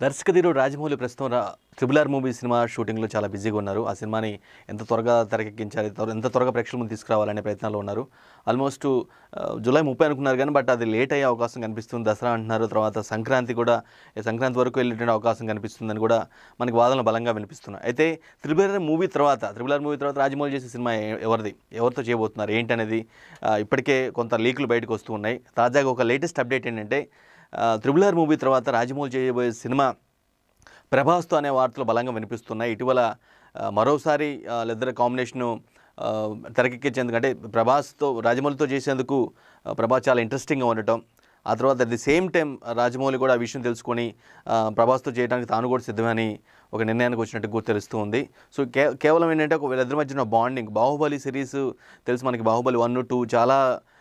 దర్శకధీరుడు రాజమౌళి ప్రస్తుతం రా triple R movie cinema షూటింగ్లో చాలా బిజీగా ఉన్నారు ఆ సినిమాని ఎంత త్వరగా తెరకెక్కించాలి త్వర- ఎంత త్వరగా ప్రేక్షకుల ముందు తీసుకురావాలనే ప్రయత్నాల్లో ఉన్నారు ఆల్మోస్ట్ ఆ, జూలై ముప్పై అనుకున్నారు కానీ బట్ అది లేట్ అయ్యే అవకాశం కనిపిస్తుంది దసరా అంటున్నారు తర్వాత సంక్రాంతి కూడా ఈ సంక్రాంతి వరకు వెళ్ళేటువంటి అవకాశం కనిపిస్తుందని కూడా మనకి వాదనలు బలంగా వినిపిస్తున్నాయి అయితే త్రిబుల్ ఆర్ మూవీ తర్వాత త్రిబుల్ ఆర్ మూవీ తర్వాత రాజమౌళి చేసే సినిమా ఎ- ఎవరిది ఎవరితో చేయబోతున్నారు ఏంటి అనేది ఆ, ఇప్పటికే కొంత లీకులు బయటకు వస్తూ ఉన్నాయి తాజాగా ఒక లేటెస్ట్ అప్డేట్ ఏంటంటే త్రిబుల్ ఆర్ మూవీ తర్వాత రాజమౌళి చేయబోయే సినిమా ప్రభాస్తో అనే వార్తలు బలంగా వినిపిస్తున్నాయి ఇటీవల ఆ, మరోసారి ఆ, వాళ్ళిద్దరి కాంబినేషను ఆ, తెరకెక్కించేందుకు అంటే ప్రభాస్తో రాజమౌళితో చేసేందుకు ఆ, ప్రభాస్ చాలా ఇంట్రెస్టింగ్గా ఉండటం ఆ తర్వాత at the same time Rajamouli కూడా ఆ విషయం తెలుసుకొని ఆ, ప్రభాస్తో చేయడానికి తాను కూడా సిద్ధమని ఒక నిర్ణయానికి వచ్చినట్టు కూడా తెలుస్తూ ఉంది సో కే కేవలం ఏంటంటే ఒక వీళ్ళిద్దరి మధ్యన బాండింగ్ బాహుబలి సిరీస్ తెలుసు మనకి బాహుబలి వన్ టూ చాలా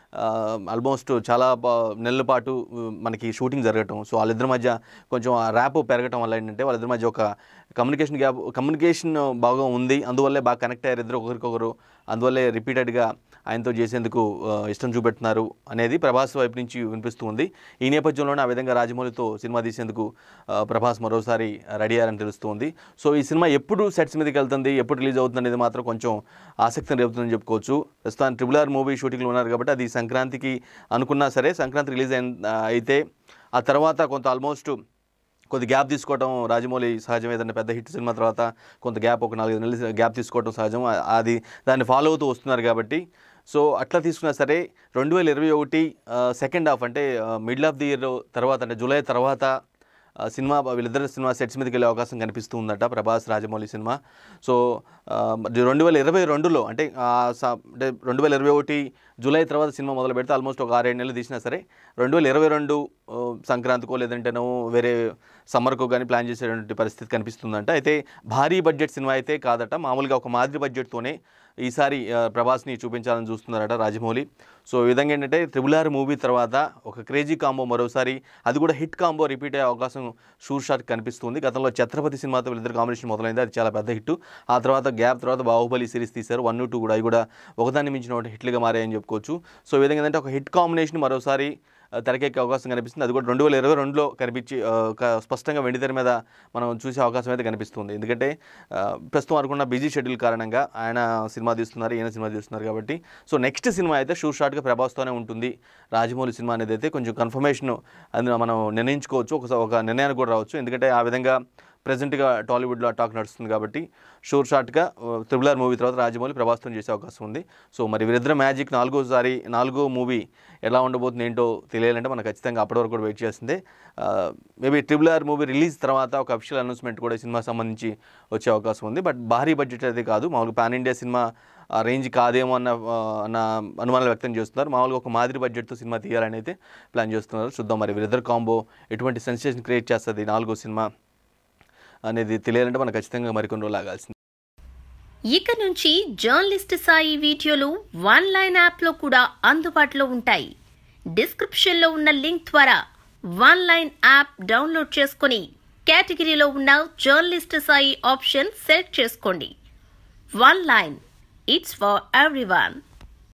ఆల్మోస్ట్ చాలా బా- నెలల పాటు ఉ, మనకి షూటింగ్ జరగటం సో వాళ్ళిద్దరి మధ్య కొంచెం ఆ ర్యాప్ పెరగటం వల్ల ఏంటంటే వాళ్ళిద్దరి మధ్య ఒక కమ్యూనికేషన్ గ్యాప్ కమ్యూనికేషన్ బాగా ఉంది అందువల్లే బాగా కనెక్ట్ అయ్యారు ఇద్దరు ఒకరికొకరు అందువల్లే రిపీటెడ్గా ఆయనతో చేసేందుకు ఆ, ఇష్టం చూపెడుతున్నారు అనేది ప్రభాస్ వైపు నుంచి వినిపిస్తూ ఉంది ఈ నేపథ్యంలోనే ఆ విధంగా రాజమౌళితో సినిమా తీసేందుకు ఆ, ప్రభాస్ మరోసారి రెడీ అయ్యారని తెలుస్తుంది సో ఈ సినిమా ఎప్పుడు సెట్స్ మీదకి వెళ్తుంది ఎప్పుడు రిలీజ్ అవుతుంది అనేది మాత్రం కొంచెం ఆసక్తిని రేపుతుందని చెప్పుకోవచ్చు ప్రస్తుతం ట్రిపుల్ ఆర్ మూవీ షూటింగ్లో ఉన్నారు కాబట్టి అది సంక్రాంతికి అనుకున్నా సరే సంక్రాంతి రిలీజ్ అయిన అయితే ఆ తర్వాత కొంత ఆల్మోస్ట్ కొద్ది గ్యాప్ తీసుకోవడం రాజమౌళి సహజం ఏదైనా పెద్ద హిట్ సినిమా తర్వాత కొంత గ్యాప్ ఒక నాలుగైదు నెలలు గ్యాప్ తీసుకోవడం సహజం ఆ- అది దాన్ని ఫాలో అవుతూ వస్తున్నారు కాబట్టి సో అట్లా తీసుకున్నా సరే రెండు వేల ఇరవై ఒకటి సెకండ్ హాఫ్ అంటే మిడిల్ ఆఫ్ ది ఇయర్ తర్వాత అంటే జూలై తర్వాత ఆ, సినిమా వీళ్ళిద్దరు సినిమా సెట్స్ మీదకి వెళ్ళే అవకాశం కనిపిస్తూ ఉందట ప్రభాస్ రాజమౌళి సినిమా సో ఆ, మరి రెండు వేల ఇరవై రెండులో అంటే ఆ, స- అంటే రెండు వేల ఇరవై ఒకటి జూలై తర్వాత సినిమా మొదలు పెడితే ఆల్మోస్ట్ ఒక ఆరేడు నెలలు తీసినా సరే రెండు వేల ఇరవై రెండు ఆ, సంక్రాంతికో లేదంటేనో వేరే సమ్మర్కో కానీ ప్లాన్ చేసేటువంటి పరిస్థితి కనిపిస్తుందంట అయితే భారీ బడ్జెట్ సినిమా అయితే కాదట మామూలుగా ఒక మాదిరి బడ్జెట్తోనే ఈసారి ఆ, ప్రభాస్ని చూపించాలని చూస్తున్నారట రాజమౌళి సో ఈ విధంగా ఏంటంటే త్రిబుల్ ఆర్ మూవీ తర్వాత ఒక క్రేజీ కాంబో మరోసారి అది కూడా హిట్ కాంబో రిపీట్ అయ్యే అవకాశం షూర్ షాట్ కనిపిస్తుంది గతంలో ఛత్రపతి సినిమాతో వీళ్ళిద్దరు కాంబినేషన్ మొదలైంది అది చాలా పెద్ద హిట్ ఆ తర్వాత గ్యాప్ తర్వాత బాహుబలి సిరీస్ తీశారు వన్ టూ కూడా అవి కూడా ఒకదాన్ని మించిన ఒకటి హిట్లుగా మారాయని చెప్పుకోవచ్చు సో ఈ విధంగా ఏంటంటే ఒక హిట్ కాంబినేషన్ మరోసారి ఆ, తెరకెక్కే అవకాశం కనిపిస్తుంది అది కూడా రెండు వేల ఇరవై రెండులో కనిపించి ఆ, ఒక స్పష్టంగా వెండితెర మీద మనం చూసే అవకాశం అయితే కనిపిస్తుంది ఎందుకంటే ఆ, ప్రస్తుతం అనుకున్న బిజీ షెడ్యూల్ కారణంగా ఆయన సినిమా తీస్తున్నారు ఈయన సినిమా తీస్తున్నారు కాబట్టి సో నెక్స్ట్ సినిమా అయితే షూట్ షార్ట్గా ప్రభాస్తోనే ఉంటుంది రాజమౌళి సినిమా అనేది అయితే కొంచెం కన్ఫర్మేషన్ అది మనం నిర్ణయించుకోవచ్చు ఒక ఒక నిర్ణయానికి కూడా రావచ్చు ఎందుకంటే ఆ విధంగా ప్రజెంట్గా టాలీవుడ్లో ఆ టాక్ నడుస్తుంది కాబట్టి షూర్ షాట్గా త్రిబుల్ ఆర్ మూవీ తర్వాత రాజమౌళి ప్రభాస్తో చేసే అవకాశం ఉంది సో మరి వీరిద్దరు మ్యాజిక్ నాలుగోసారి నాలుగో మూవీ ఎలా ఉండబోతుంది ఏంటో తెలియాలంటే మనకు ఖచ్చితంగా అప్పటి వరకు కూడా వెయిట్ చేస్తుంది maybe triple R movie release తర్వాత ఒక అఫిషియల్ అనౌన్స్మెంట్ కూడా ఈ సినిమా సంబంధించి వచ్చే అవకాశం ఉంది బట్ భారీ బడ్జెట్ అయితే కాదు మామూలుగా పాన్ ఇండియా సినిమా ఆ రేంజ్ కాదేమో అన్న ఆ, అన్న అనుమానాలు వ్యక్తం చేస్తున్నారు మామూలుగా ఒక మాదిరి బడ్జెట్తో సినిమా తీయాలని అయితే ప్లాన్ చేస్తున్నారు చూద్దాం మరి వీరిద్దరు కాంబో ఎటువంటి సెన్సేషన్ క్రియేట్ చేస్తుంది నాలుగో సినిమా అనేది తెలియాలంటే మనకు ఖచ్చితంగా మరికొన్ని రోజులు ఆగాల్సింది ఇక నుంచి జర్నలిస్ట్ సాయి వీడియోలు వన్ లైన్ యాప్లో కూడా అందుబాటులో ఉంటాయి డిస్క్రిప్షన్లో ఉన్న లింక్ ద్వారా వన్ లైన్ యాప్ డౌన్లోడ్ చేసుకుని కేటగిరీలో ఉన్న జర్నలిస్ట్ సాయి ఆప్షన్ సెలెక్ట్ చేసుకోండి one line it's for everyone